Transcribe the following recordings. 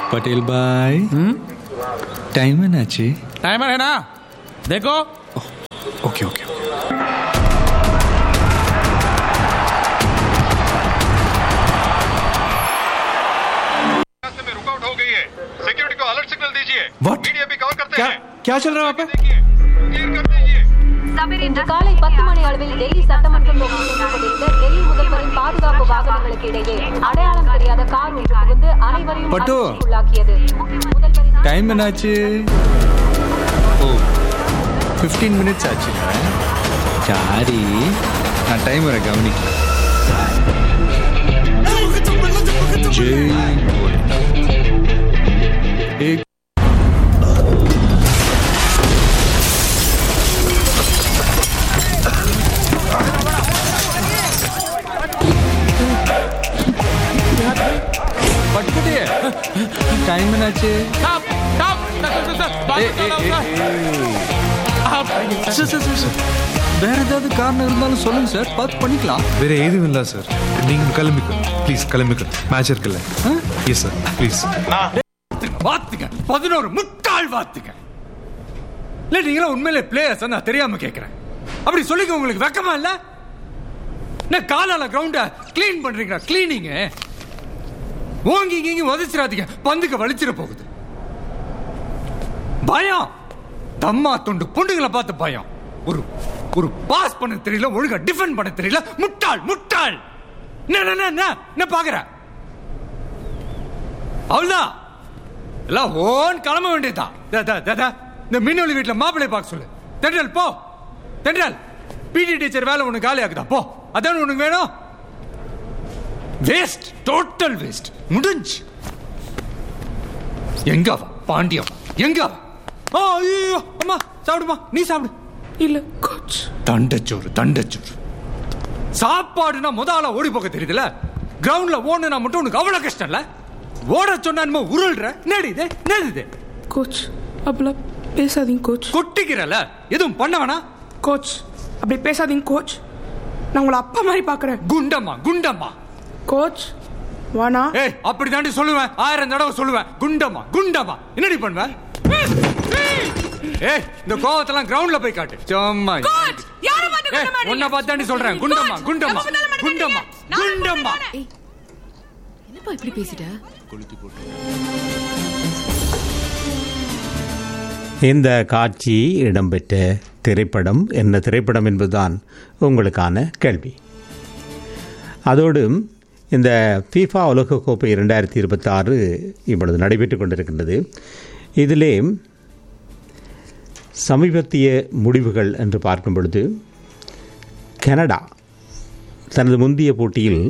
पटेल भाई टाइम है नाची टाइमर है ना देखो ओके ओके रास्ते में रुकावट हो गई है सिक्योरिटी को अलर्ट सिग्नल दीजिए What? मीडिया भी कवर करते क्या हैं क्या चल रहा है वहाँ पे देखिए क्लियर कर दीजिए இன்று காலை பத்து மணி அளவில் டெல்லி சட்டமன்ற தொகுதியில் கொண்டிருந்த டெல்லி முதல்வரின் பாதுகாப்பு வாகனங்களுக்கு இடையே அடையாளம் தெரியாத கார் ஒன்று புகுந்து அனைவரையும் பட்டு. அதிர்ச்சிக்கு உள்ளாக்கியது முதல்வரின் டைம் என்னாச்சு ஓ ஃபிஃப்டீன் மினிட்ஸ் ஆச்சு சாரி நான் டைம் வர கவனிக்கல ஜெய் ஏக் பட்டுக்கிட்டே டைம் என்னாச்சு स्टॉप स्टॉप ஏய், ஏய், ஏய், ஏய். சார் சார் சார் சார் வேற ஏதாவது காரணம் இருந்தாலும் சொல்லுங்க சார் பார்த்து பண்ணிக்கலாம் வேற ஏதும் இல்லை சார் நீங்கள் கிளம்பிக்கணும் ப்ளீஸ் கிளம்பிக்கணும் மேட்ச் இருக்குல்ல எஸ் சார் ப்ளீஸ் வாத்துங்க பதினோரு முக்கால் வாத்துங்க இல்ல நீங்களும் உண்மையிலே பிளேயர்ஸ் நான் தெரியாம கேட்கிறேன் அப்படி சொல்லிக்க உங்களுக்கு வெக்கமா இல்ல என்ன காலால கிரவுண்ட க்ளீன் பண்றீங்களா கிளீனிங் ஓங்கி இங்கி உதச்சிடாதீங்க பந்துக்கு வலிச்சிட போகுது பயம் தம்மா தொண்டு பொண்டுங்களை பார்த்து பயம் ஒரு ஒரு பாஸ் பண்ண தெரியல ஒழுங்கா டிஃபெண்ட் பண்ண தெரியல முட்டாள் முட்டாள் என்ன என்ன, என்ன என்ன பாக்குற அவ்வளவுதான் எல்லாம் ஓன் கிளம்ப வேண்டியதுதான் தா, தா, தா, தா. இந்த மின்னொலி வீட்டுல மாப்பிள்ளை பார்க்க சொல்லு தென்றல் போ தென்றல் பிடி டீச்சர் வேலை உனக்கு காலி ஆகுதா போ அதான் உனக்கு வேணும் வேஸ்ட் டோட்டல் வேஸ்ட் முடிஞ்சு எங்க அவ பாண்டியம் எங்க அவ ஓ ஐயோ அம்மா சாப்பிடுமா நீ சாப்பிடு இல்ல கோச் தண்டச்சோறு தண்டச்சோறு சாப்பாடுனா முத ஆளா ஓடி போக தெரியுதுல கிரவுண்ட்ல ஓடுனா மட்டும் உனக்கு அவ்வளவு கஷ்டம் இல்ல ஓட சொன்னா என்னமோ உருள்ற நேடி இது நேடி இது கோச் அப்படிலாம் பேசாதீங்க கோச் கொட்டிக்கிறல எதுவும் பண்ண வேணா கோச் அப்படி பேசாதீங்க கோச் நான் உங்களை அப்பா மாதிரி பார்க்கறேன் குண்டம்மா குண்டம்மா கோச் வானா ஏய் அப்படி தாண்டி சொல்லுவேன் ஆயிரம் தடவை சொல்லுவேன் குண்டம்மா குண்டம்மா என்னடி பண்ணுவேன் ஏய் இந்த கோவத்தெல்லாம் கிரவுண்ட்ல போய் காட்டு சும்மா ஏய் உன்னை பார்த்து தாண்டி சொல்றேன் குண்டம்மா குண்டம்மா குண்டம்மா குண்டம்மா என்னப்பா இப்படி பேசிட்ட இந்த காட்சி இடம்பெற்ற திரைப்படம் என்ன திரைப்படம் என்பதுதான் உங்களுக்கான கேள்வி அதோடு இந்த ஃபீஃபா உலகக்கோப்பை இரண்டாயிரத்தி இருபத்தாறு இப்பொழுது நடைபெற்றுக் கொண்டிருக்கின்றது இதிலே சமீபத்திய முடிவுகள் என்று பார்க்கும் பொழுது கனடா தனது முந்தைய போட்டியில்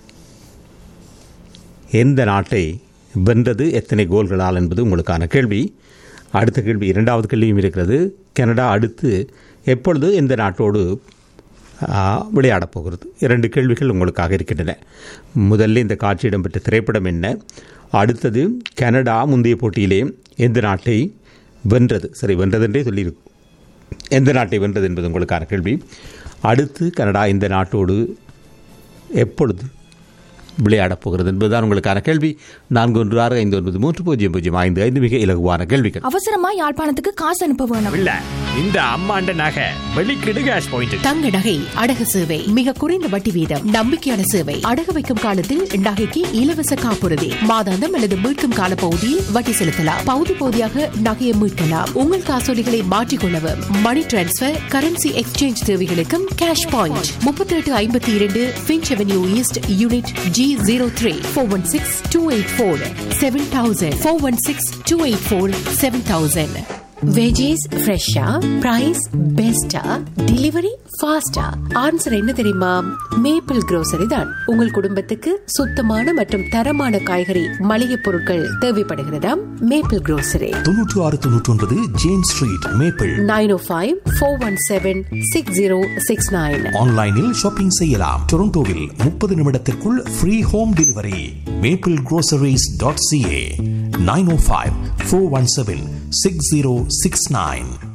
எந்த நாட்டை வென்றது எத்தனை கோல்களால் என்பது உங்களுக்கான கேள்வி அடுத்த கேள்வி இரண்டாவது கேள்வியும் இருக்கிறது கனடா அடுத்து எப்பொழுது எந்த நாட்டோடு ஆ, விளையாடப் போகிறது இரண்டு கேள்விகள் உங்களுக்காக இருக்கின்றன முதல்ல இந்த காட்சி இடம்பெற்ற திரைப்படம் என்ன அடுத்தது கனடா முந்தைய போட்டியிலே எந்த நாட்டை வென்றது சரி வென்றதென்றே சொல்லியிருக்கும் எந்த நாட்டை வென்றது என்பது உங்களுக்கான கேள்வி அடுத்து கனடா இந்த நாட்டோடு எப்பொழுது விளையாடப் போகிறது என்பதுதான் உங்களுக்கான கேள்வி நான்கு ஒன்று ஆறு ஐந்து ஒன்பது மூன்று பூஜ்ஜியம் பூஜ்ஜியம் ஐந்து ஐந்து மிக இலகுவான கேள்விகள் அவசரமா யாழ்ப்பாணத்துக்கு காசு அனுப்ப வேணும் இல்ல இந்த அம்மாண்ட நகை வெளிக்கிடு கேஷ் பாயிண்ட் தங்க நகை அடகு சேவை மிக குறைந்த வட்டி வீதம் நம்பிக்கையான சேவை அடகு வைக்கும் காலத்தில் நகைக்கு இலவச காப்புறுதி மாதாந்தம் அல்லது மீட்கும் கால பகுதியில் வட்டி செலுத்தலாம் பகுதி பகுதியாக நகையை மீட்கலாம் உங்கள் காசோலிகளை மாற்றிக்கொள்ளவும் மணி டிரான்ஸ்பர் கரன்சி எக்ஸ்சேஞ்ச் தேவைகளுக்கும் கேஷ் பாயிண்ட் முப்பத்தி எட்டு ஐம்பத்தி இரண்டு Finch Avenue East unit G zero three four one six two eight four seven thousand four one six two eight four seven thousand veggies ஃப்ரெஷ்ஷா பிரைஸ் பெஸ்டா delivery ஃபாஸ்டா answer என்ன தெரியுமா மேப்பிள் grocery தான் உங்கள் குடும்பத்துக்கு சுத்தமான மற்றும் தரமான காய்கறி மளிகை பொருட்கள் தேவைப்படுகிறதா மேப்பிள் grocery தொன்னூற்று ஆறு தொன்னூற்றி ஒன்பது James Street Maple nine O five four one seven six zero six nine ஆன்லைனில் ஷாப்பிங் செய்யலாம் டொரண்டோவில் முப்பது நிமிடத்திற்குள் free home delivery Maple groceries.ca dot CA nine O five four one seven six zero six nine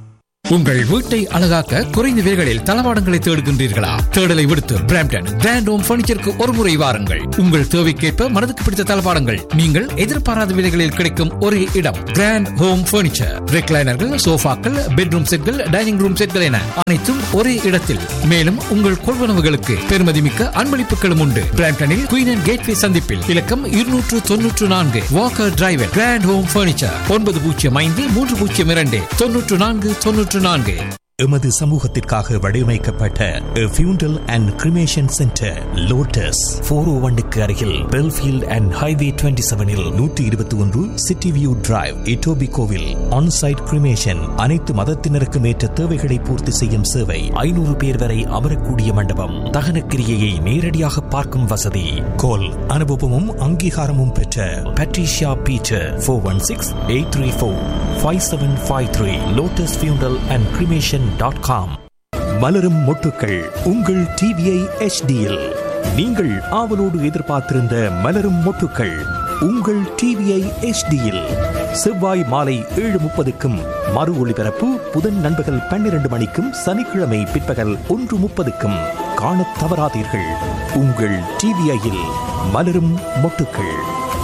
உங்கள் வீட்டை அழகாக்க குறைந்த விலைகளில் தளவாடங்களை தேடுகின்றீர்களா தேடலை விடுத்து பிராம்டன் கிராண்ட் ஹோம் பர்னிச்சருக்கு ஒரு முறை வாருங்கள் உங்கள் தேவைக்கேற்ப மனதுக்கு பிடித்த தளவாடங்கள் நீங்கள் எதிர்பாராத விலைகளில் கிடைக்கும் ஒரே இடம் கிராண்ட் ஹோம் பர்னிச்சர் ரெக்லைனர்கள் சோஃபாக்கள் பெட்ரூம் செட்கள் டைனிங் ரூம் செட்கள் என அனைத்தும் ஒரே இடத்தில் மேலும் உங்கள் கொள்வனவுகளுக்கு பெருமதிமிக்க அன்பளிப்புகளும் உண்டு பிராம்டனில் குயின் அண்ட் கேட்வே சந்திப்பில் இலக்கம் இருநூற்று தொன்னூற்று நான்கு Walker Drive Grand Home Furniture ஒன்பது பூஜ்ஜியம் ஐந்து மூன்று பூஜ்ஜியம் இரண்டு தொன்னூற்று நான்கு தொன்னூற்று நான்கு எமது சமூகத்திற்காக வடிவமைக்கப்பட்ட funeral and cremation centre Lotus four O ஒன்னுக்கு அருகில் பெல்ஃபீல்ட் அண்ட் ஹைவே டுவெண்ட்டி செவனில் நூற்றி இருபத்தி ஒன்று சிட்டி வியூ டிரைவ் இட்டோபி கோவில் ஆன்சைட் கிரிமேஷன் அனைத்து மதத்தினருக்கும் ஏற்ற தேவைகளை பூர்த்தி செய்யும் சேவை ஐநூறு பேர் வரை அமரக்கூடிய மண்டபம் தகனக்கிரியையை நேரடியாக பார்க்கும் வசதி கோல் அனுபவமும் அங்கீகாரமும் பெற்ற Patricia Peter four one six eight three four five seven five three Lotus funeral and cremation dot com மலரும் மொட்டுக்கள் உங்கள் டிவிஐ எச்டியில் நீங்கள் ஆவலோடு எதிர்பார்த்திருந்த மலரும் மொட்டுக்கள் உங்கள் டிவிஐ எச்டியில் செவ்வாய் மாலை ஏழு முப்பதுக்கும் மறு ஒளிபரப்பு புதன் நண்பகல் பன்னிரண்டு மணிக்கும் சனிக்கிழமை பிற்பகல் ஒன்று முப்பதுக்கும் காணத் தவறாதீர்கள் உங்கள் டிவிஐயில் மலரும் மொட்டுக்கள்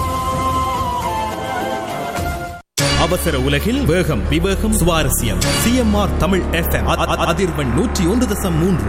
அவசர உலகில் வேகம் விவேகம் சுவாரஸ்யம் சிஎம்ஆர் தமிழ் எஃப்எம் அதிர்வெண் நூற்றி ஒன்று தசம் மூன்று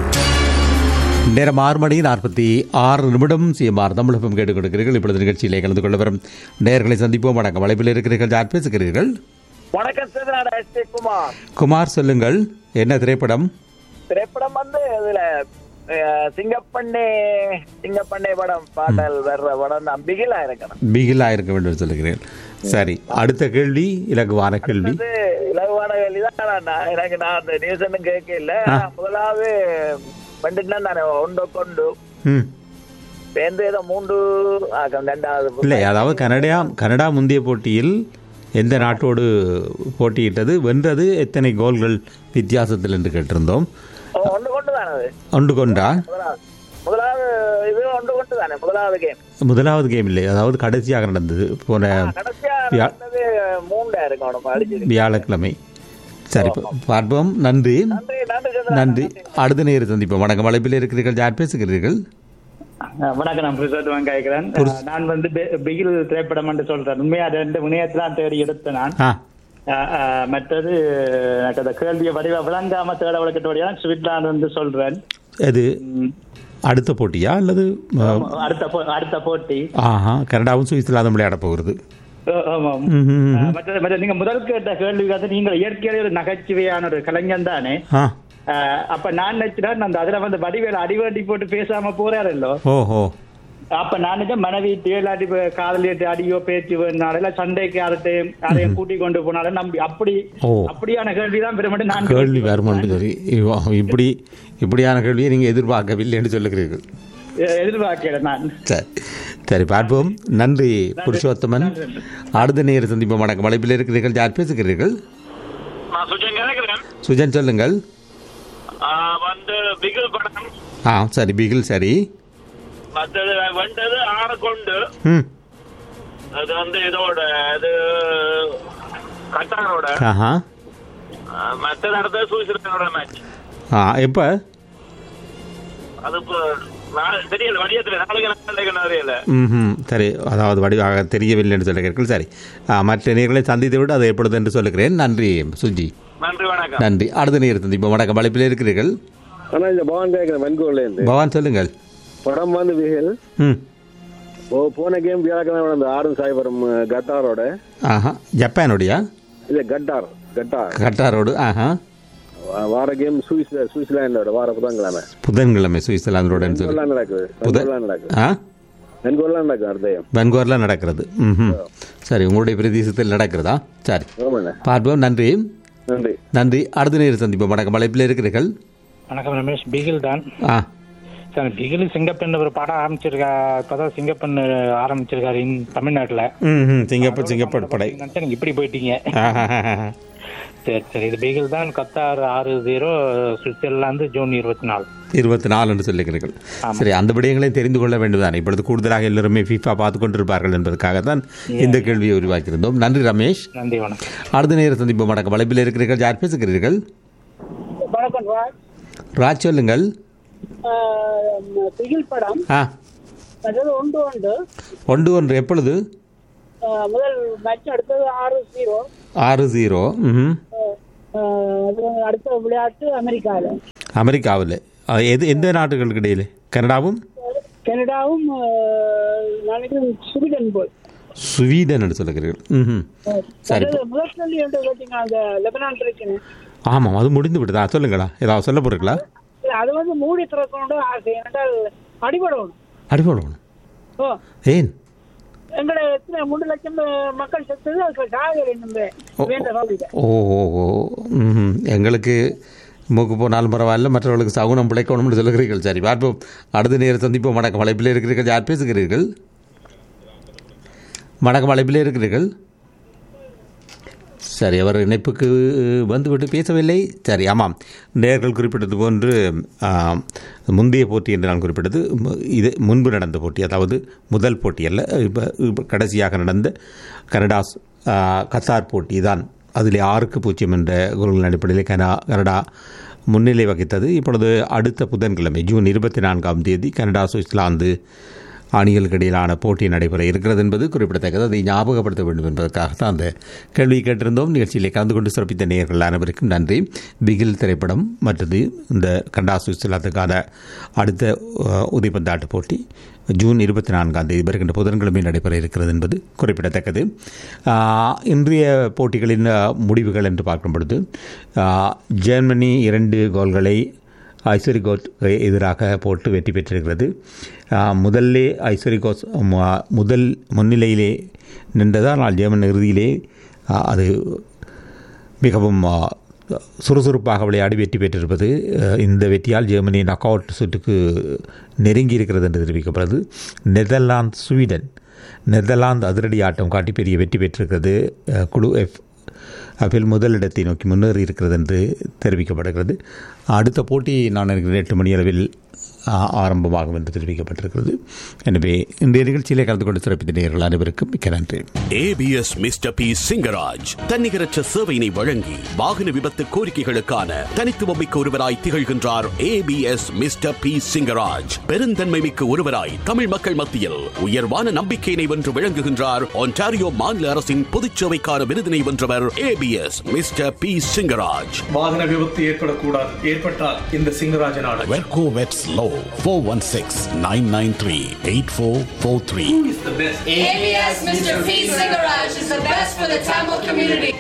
நேரம் ஆறு மணி நாற்பத்தி ஆறு நிமிடம் சிஎம்ஆர் தமிழகம் கேட்டுக் கொடுக்கிறீர்கள் இப்பொழுது நிகழ்ச்சியிலே கலந்து கொள்ள வரும் நேர்களை சந்திப்போம் வணக்கம் அழைப்பில் இருக்கிறீர்கள் யார் பேசுகிறீர்கள் வணக்கம் சார் நான் எஸ் டி குமார் குமார் சொல்லுங்கள் என்ன திரைப்படம் திரைப்படம் வந்து இதுல அஹ், சிங்கப்பண்ணே சிங்கப்பண்ணே படம் பாடல் வர்ற படம் தான் பிகிலா இருக்கணும் பிகிலா இருக்க வேண்டும் சொல்லுகிறீர்கள் சரி அடுத்த கேள்வி இலகுவான கேள்வி அது இலகுவான கேள்விதான் நான் எனக்கு நான் அந்த நியூஸ் கேட்கல ஆ. முதலாவது வந்துட்டுனா நான் ஒன்று கொண்டு ம் சேர்ந்து ஏதோ மூன்று ஆ, ரெண்டாவது இல்லை அதாவது கனடா கனடா முந்தைய போட்டியில் எந்த நாட்டோடு போட்டியிட்டது வென்றது எத்தனை கோல்கள் வித்தியாசத்தில் என்று கேட்டிருந்தோம் ஓ, ஒன்று கொண்டு தானே அது ஒன்று கொண்டா முதலாவது முதலாவது இது ஒன்று கொண்டு தானே முதலாவது கேம் முதலாவது கேம் இல்லை அதாவது கடைசியாக நடந்தது போன கடைசியா வியா- நடந்தது மூண்டா இருக்கும் அடிச்சிருக்கு வியாழக்கிழமை சரி பா- பார்ப்போம் நன்றி நன்றி நன்றி சந்திரா. நன்றி அடுத்த நேரம் சந்திப்போம் வணக்கம் அழைப்பில் இருக்கிறீர்கள் யார் பேசுகிறீர்கள் அஹ் வணக்கம் நான் புருஷோத் கேட்கிறேன் புருஷ்- அஹ் நான் வந்து பி- பிகில் திரைப்படம் என்று சொல்றேன் உண்மையா ரெண்டு இணையத்தான் தேடி எடுத்தேன் நான் ஆ அஹ் அஹ் மற்றது எனக்கு அந்த கேள்வியை வடிவ விளங்காம தேட வழக்கத்தோடைய ஸ்விட்சர்லாந்து வந்து சொல்றேன் அது அடுத்த போட்டியா அல்லது ஆ, அடுத்த போ- அடுத்த போட்டி ஆஹா கனடாவும் சுவிட்சர்லாந்தும் விளையாட போகிறது அஹ் ஆமாம் ம், ம், ம். அஹ் மற்றது மற்றது நீங்க முதல் கேட்ட கேள்வி வந்து நீங்கள் இயற்கையிலே ஒரு நகைச்சுவையான ஒரு கலைஞன் தானே ஆ அஹ் அப்ப நான் நினைச்சிட்டேன் அந்த அதுல வந்து வடிவேல அடிவேட்டி போட்டு பேசாம போறாருல்லோ ஓஹோ அப்ப நான் நினைச்சேன் மனைவி இல்லாட்டி காதலிட்டு அடியோ பேச்சு வேணால சண்டைக்கு யார்கிட்டையும் யாரையும் கூட்டி கொண்டு போனாலும் நம்பி அப்படி ஓ. அப்படியான கேள்விதான் பெருமட்டு நான் கேள்வி வருமானு சொல்லி இவ- இப்படி இப்படியான கேள்வியை நீங்கள் எதிர்பார்க்கவில்லை என்று சொல்லுகிறீர்கள் எ- எதிர்பார்க்கிறேன் நான் சரி சரி பார்ப்போம் நன்றி புருஷோத்தமன் அடுத்த நேர சந்திப்போம் வணக்கம் அழைப்பில் இருக்கிறீர்கள் யார் பேசுகிறீர்கள் நான் சுஜன் கேட்கிறேன் சுஜன் சொல்லுங்கள் ஆஹ் வந்து பிகில் படம் ஆ சரி பிகில் சரி மற்றது வந்தது ஆறு கொண்டு ம் அது வந்து இதோட அது கட்டாரோட ஆஹா ஆஹ் மற்றது அடுத்தது சுவிட்சர்லாந்தோட மேட்ச் ஆ எப்போ அது இப்போ நாளை- தெரியல வடியத்துல நாளைக்கு நாளைக்கு தெரியல ம் சரி அதாவது வடிவாக தெரியவில்லை என்று சொல்லுகிறீர்கள் சரி ஆ, மற்ற நேர்களை சந்தித்து விட்டு அதை எப்பொழுது என்று சொல்லுகிறேன் நன்றி சுஜி நன்றி வணக்கம் நன்றி அடுத்த நேர சந்திப்போம் வணக்கம் அழைப்பில் இருக்கிறீர்கள் ஆனா இந்த பவான் கேட்கிறேன் வென்கூர்ல இருந்து பவான் சொல்லுங்கள் படம் வந்து விஹில் ம் ஓ போன கேம் வியாழக்கிழமை நடந்த ஆறும் சாய்புரம் கட்டாரோட ஆஹா ஜப்பானுடையா இது கட்டார் கட்டார் கட்டாரோடு ஆஹா வா- வார கேம் சுவிஸ் சுவிட்சர்லாண்டோட வார புதன்கிழமை புதன்கிழமை சுவிட்சர்லாந்தோடன்னு சொல்லி வென்கூர்லாம் நடக்குது புதன் வென்கூர்லாம் நடக்குது ஆ வென்கூர்லாம் நடக்குது அர்த்தம் பென்கோரில் நடக்கிறது ம் சரி உங்களுடைய பிரதேசத்தில் நடக்கிறதா சரி ஆமாண்ணே பார்ப்போம் நன்றி நன்றி நன்றி அடுத்த நேரம் சந்திப்போம் வணக்கம் அழைப்பில் இருக்கிறீர்கள் வணக்கம் ரமேஷ் பிகில் தான் ஆ சார் பிகில் சிங்கப்பெண் ஒரு படம் ஆரம்பிச்சிருக்கா இப்பதான் சிங்கப்பெண் ஆரம்பிச்சிருக்காரு இன் தமிழ்நாட்டுல ம் ம் சிங்கப்பூர் சிங்கப்பூர் படை நினைச்சா நீங்க இப்படி போயிட்டீங்க ஆஹாஹாஹா. சரி சரி இது பிகில் தான் கத்தார் ஆறு ஜீரோ சுவிட்சர்லாந்து ஜூன் இருபத்தி நாலு இருபத்தி நாலு என்று சொல்லுகிறீர்கள் சரி அந்த விடயங்களை தெரிந்து கொள்ள வேண்டும்தான் இப்பொழுது கூடுதலாக எல்லோருமே ஃபீஃபா பார்த்து கொண்டிருப்பார்கள் என்பதற்காக தான் இந்த கேள்வியை உருவாக்கியிருந்தோம் நன்றி ரமேஷ் நன்றி வணக்கம் அடுத்த நேரம் சந்திப்போம் வணக்கம் வலைப்பில் இருக்கிறீர்கள் யார் பேசுகிறீர்கள் நான் ராஜ் ராஜ் சொல்லுங்கள் ஆஹ், திகில் படம் ஆ மற்றது ஒன்று ஒன்று ஒன்று ஒன்று எப்பொழுது ஆஹ், முதல் மேட்ச் அடுத்தது ஆறு ஜீரோ ஆறு ஜீரோ ம் அடுத்த விளையாட்டு அமெரிக்காவில் அமெரிக்காவில் ஆ, எது எந்த நாட்டுகளுக்கு இடையில் கனடாவும் கனடாவும் ஆஹ், நினைக்கிறேன் ஸ்வீடன் போல் ஸ்வீடன் என்று சொல்லுகிறீர்கள் ம் சரி அதாவது முதல் கேள்வி என்று கேட்டீங்க அந்த லெபனான் பிரச்சனை ஆமாம் அது முடிந்து விடுதா சொல்லுங்களா ஏதாவது சொல்ல போறீங்களா இல்ல, அது வந்து மூடி திறக்கணும் ஆசை என்றால் அடிபடணும் அடிபடணும் ஓ ஏன் எங்களை எத்தனை மூன்று லட்சம் மக்கள் செத்தது அதுக்கு சாகல் என்னும் வேண்ட சொல்லிட்டேன் ஓ ஓ ஓ ம் எங்களுக்கு மூக்கு போனாலும் பரவாயில்ல மற்றவர்களுக்கு சகுனம் பிழைக்கணும்னு சொல்லுகிறீர்கள் சரி பார்ப்போம் அடுத்த நேரம் சந்திப்போம் வணக்கம் வளைப்பில் இருக்கிறீர்கள் யார் பேசுகிறீர்கள் வணக்கம் வளைப்பில் இருக்கிறீர்கள் சரி அவர் இணைப்புக்கு வந்துவிட்டு பேசவில்லை சரி ஆமாம் நேர்கள் குறிப்பிட்டது போன்று ஆம், முந்தைய போட்டி என்று நான் குறிப்பிட்டது மு- இது முன்பு நடந்த போட்டி அதாவது முதல் போட்டி அல்ல இப்போ இப்போ கடைசியாக நடந்த கனடா ஆ, கத்தார் போட்டி தான் அதில் ஆறுக்கு பூஜ்ஜியம் என்ற கோல்களின் அடிப்படையில் கனடா கனடா முன்னிலை வகித்தது இப்பொழுது அடுத்த புதன்கிழமை ஜூன் இருபத்தி நான்காம் தேதி கனடா சுவிட்சர்லாந்து அணிகளுக்கு இடையிலான போட்டி நடைபெற இருக்கிறது என்பது குறிப்பிடத்தக்கது அதை ஞாபகப்படுத்த வேண்டும் என்பதற்காக தான் அந்த கேள்வியை கேட்டிருந்தோம் நிகழ்ச்சியிலே கலந்து கொண்டு சிறப்பித்த நேயர்கள் அனைவருக்கும் நன்றி பிகில் திரைப்படம் மற்றது இந்த கண்டா சுவிட்சர்லாந்துக்கான அடுத்த அஹ், உதைப்பந்தாட்ட போட்டி ஜூன் இருபத்தி நான்காம் தேதி வருகின்ற புதன்கிழமை நடைபெற இருக்கிறது என்பது குறிப்பிடத்தக்கது ஆஹ், இன்றைய போட்டிகளின் அஹ், முடிவுகள் என்று பார்க்கும் பொழுது ஆஹ், ஜெர்மனி இரண்டு கோல்களை ஐஸ்வரி கோட் எதிராக போட்டு வெற்றி பெற்றிருக்கிறது ஆஹ், முதல்லே ஐஸ்வரி கோஸ் ம- முதல் முன்னிலையிலே நின்றதால் ஆனால் ஜெர்மன் இறுதியிலே ஆஹ், அது மிகவும் ஆ, சுறுசுறுப்பாக விளையாடி வெற்றி பெற்றிருப்பது அஹ், இந்த வெற்றியால் ஜெர்மனி நாக் அவுட் சுற்றுக்கு நெருங்கி இருக்கிறது என்று தெரிவிக்கப்படுது நெதர்லாந்து ஸ்வீடன் நெதர்லாந்து அதிரடி ஆட்டம் காட்டி பெரிய வெற்றி பெற்றிருக்கிறது அஹ், குழு எஃப் அப்பில் முதலிடத்தை நோக்கி முன்னேறி இருக்கிறது என்று தெரிவிக்கப்படுகிறது அடுத்த போட்டி நான் நினைக்கிறேன் எட்டு மணி அளவில் ஆ, ஆரம்பமாகும் என்று தெரிவிக்கப்பட்டிருக்கிறது எனவே இன்றைய நிகழ்ச்சியிலே கலந்து கொண்டு சிறப்பித்த நேயர்கள் அனைவருக்கும் மிக்க நன்றி ஏபிஎஸ் மிஸ்டர் பி சிங்கராஜ் தன்னிகரற்ற சேவையினை வழங்கி வாகன விபத்து கோரிக்கைகளுக்கான தனித்துவமிக்க ஒருவராய் திகழ்கின்றார் ஏபிஎஸ் மிஸ்டர் பி சிங்கராஜ் பெருந்தன்மை மிக்க ஒருவராய் தமிழ் மக்கள் மத்தியில் உயர்வான நம்பிக்கையினை வென்று விளங்குகின்றார் ஒன்டாரியோ மாநில அரசின் பொதுச்சேவைக்கான விருதினை வென்றவர் ஏபிஎஸ் மிஸ்டர் பி சிங்கராஜ் வாகன விபத்து ஏற்படக்கூடாது ஏற்பட்டால் இந்த சிங்கராஜன் வெர்கோ வெட்ஸ் லோ four one six nine nine three eight four four three ABS Mr. P. Singaraj is the best for the Tamil community.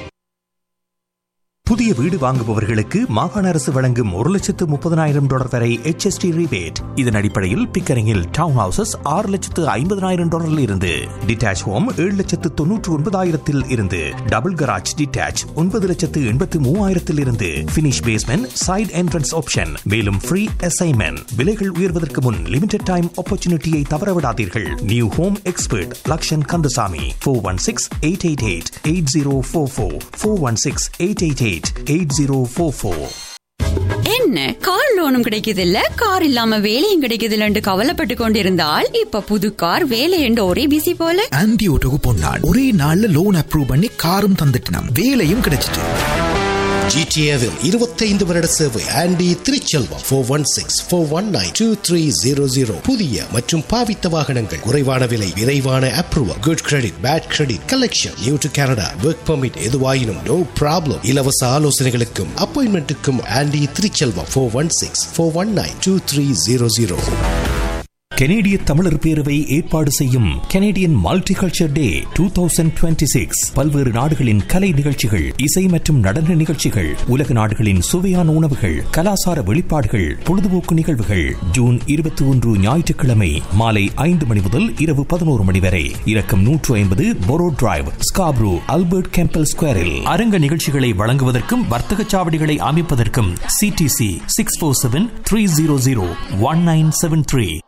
புதிய வீடு வாங்குபவர்களுக்கு மாகாண அரசு வழங்கும் ஒரு லட்சத்து முப்பதனாயிரம் டாலர் வரை HST rebate இதன் அடிப்படையில் பிக்கரிங்கில் டவுன் ஹவுசஸ் ஆறு லட்சத்து ஐம்பதனாயிரம் டாலரில் இருந்து டிட்டாச் ஹோம் ஏழு லட்சத்து தொன்னூற்று ஒன்பதாயிரத்தில் இருந்து டபுள் கராஜ் டிட்டாச் ஒன்பது லட்சத்து எண்பத்து மூவாயிரத்தில் இருந்து finish basement side entrance option மேலும் ஃப்ரீ அசைன்மெண்ட் விலைகள் உயர்வதற்கு முன் லிமிடெட் டைம் ஆப்பர்ச்சுனிட்டியை தவறவிடாதீர்கள் new home expert Lakshan Kandasamy four one six eight eight eight eight zero four four four one six eight eight eight eight zero four four என்ன car லோனும் கிடைக்குது இல்ல கார் இல்லாம வேலையும் கிடைக்குது இல்லன்னு கவலைப்பட்டு கொண்டிருந்தால் இப்ப புது கார் வேலை என்று ஒரே பிசி போல ஆன்டி ஓட்டோக்கு பொன்னாள் ஒரே நாள்ல லோன் அப்ரூவ் பண்ணி காரும் தந்துட்டினாம் வேலையும் கிடைச்சிட்டு ஜிடிஏவில் இருபத்தைந்து வருட சேவை Andy Thiruchelvam four one six four one nine two three zero zero புதிய மற்றும் பாவித்த வாகனங்கள் குறைவான விலை விரைவான approval good credit bad credit collection new to Canada work permit எதுவாயினும் நோ ப்ராப்ளம் இலவச ஆலோசனைகளுக்கும் அப்பாயின்மெண்ட்டுக்கும் Andy Thiruchelvam four one six four one nine two three zero zero கெனேடிய தமிழர் பேரவை ஏற்பாடு செய்யும் Canadian multiculture day two thousand twenty six பல்வேறு நாடுகளின் கலை நிகழ்ச்சிகள் இசை மற்றும் நடன நிகழ்ச்சிகள் உலக நாடுகளின் சுவையான உணவுகள் கலாசார வெளிப்பாடுகள் பொழுதுபோக்கு நிகழ்வுகள் ஜூன் இருபத்தி ஒன்று ஞாயிற்றுக்கிழமை மாலை ஐந்து மணி முதல் இரவு பதினோரு மணி வரை இலக்கம் நூற்று ஐம்பது Borough Drive Scarborough Albert Campbell ஸ்கொயரில் அரங்க நிகழ்ச்சிகளை வழங்குவதற்கும் வர்த்தக சாவடிகளை அமைப்பதற்கும் CDC six four seven three zero zero one nine seven three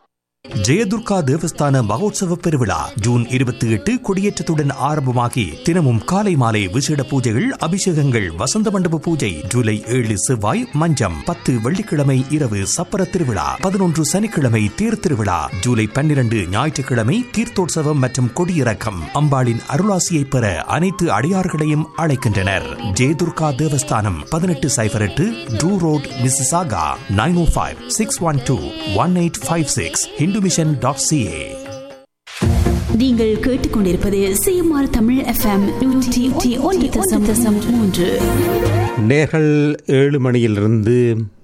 Jayadurga தேவஸ்தான மகோத்சவ பெருவிழா ஜூன் இருபத்தி எட்டு கொடியேற்றத்துடன் ஆரம்பமாகி தினமும் காலை மாலை விசேட பூஜைகள் அபிஷேகங்கள் வசந்த மண்டப பூஜை ஜூலை ஏழு செவ்வாய் மஞ்சம் பத்து வெள்ளிக்கிழமை இரவு சப்பர திருவிழா பதினொன்று சனிக்கிழமை தேர் திருவிழா ஜூலை பன்னிரண்டு ஞாயிற்றுக்கிழமை தீர்த்தோற்சவம் மற்றும் கொடியிறக்கம் அம்பாளின் அருளாசியை பெற அனைத்து அடியார்களையும் அழைக்கின்றனர் ஜெயதுர்கா தேவஸ்தானம் பதினெட்டு சைபர் எட்டு Drew Road Mississauga nine O five six one two one eight five six Hindu mission dot CA நீங்கள் கேட்டுக்கொண்டிருப்பது சிஎம்ஆர் தமிழ் எஃப்எம் நூற்றி ஒன்று தசம் தசம் மூன்று நேர்கள் ஏழு மணியிலிருந்து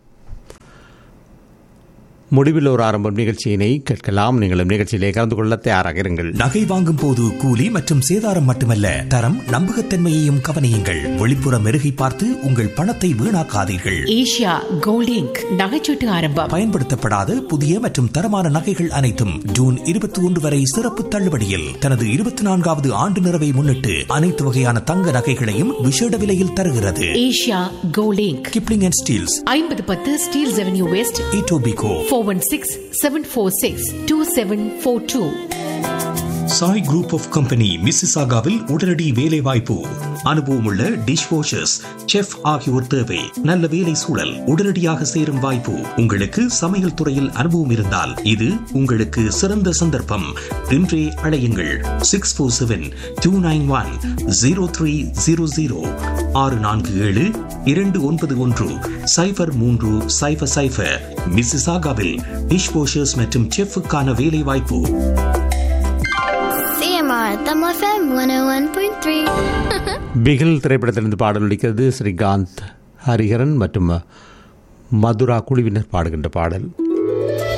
முடிவில் ஒரு ஆரம்பம் நிகழ்ச்சியினை கேட்கலாம் நீங்களும் நிகழ்ச்சியிலே கலந்து கொள்ள தயாராக இருங்கள் நகை வாங்கும் போது கூலி மற்றும் சேதாரம் மட்டுமல்ல தரம் நம்பகத்தன்மையையும் கவனியுங்கள் வெளிப்புற மெருகை பார்த்து உங்கள் பணத்தை வீணாக்காதீர்கள் ஏஷியா கோல்டிங்க் நகைச்சீட்டு ஆரம்பம் பயன்படுத்தப்படாத புதிய மற்றும் தரமான நகைகள் அனைத்தும் ஜூன் இருபத்தி ஒன்று வரை சிறப்பு தள்ளுபடியில் தனது இருபத்தி நான்காவது ஆண்டு நிறைவை முன்னிட்டு அனைத்து வகையான தங்க நகைகளையும் விசேட விலையில் தருகிறது ஏஷியா கோல்டிங்க் கிப்ளிங் அண்ட் ஸ்டீல்ஸ் ஐம்பது பத்து Steeles Avenue West Etobicoke four one six seven four six two seven four two Sai group of company மிஸ்ஸிசாகாவில் உடனடி வேலை வாய்ப்பு அனுபவமுள்ள டிஷ் வாஷர்ஸ் செஃப் ஆகியோர் தேவை நல்ல வேலை சூழல் உடனடியாக சேரும் வாய்ப்பு உங்களுக்கு சமையல் துறையில் அனுபவம் இருந்தால் இது உங்களுக்கு சிறந்த சந்தர்ப்பம் இன்றே அழையுங்கள் six four seven two nine one zero three zero zero ஆறு நான்கு ஏழு இரண்டு ஒன்பது ஒன்று சைபர் மூன்று சைபர் சைபர் மிஸ்ஸிசாகாவில் டிஷ் வாஷர்ஸ் மற்றும் செஃப்புக்கான வேலை வாய்ப்பு CMR Tamil FM 101.3. பிகில் திரைப்படத்திலிருந்து பாடல் ஒலிக்கிறது ஸ்ரீகாந்த் ஹரிஹரன் மற்றும் மதுரா குழுவினர் பாடுகின்ற பாடல்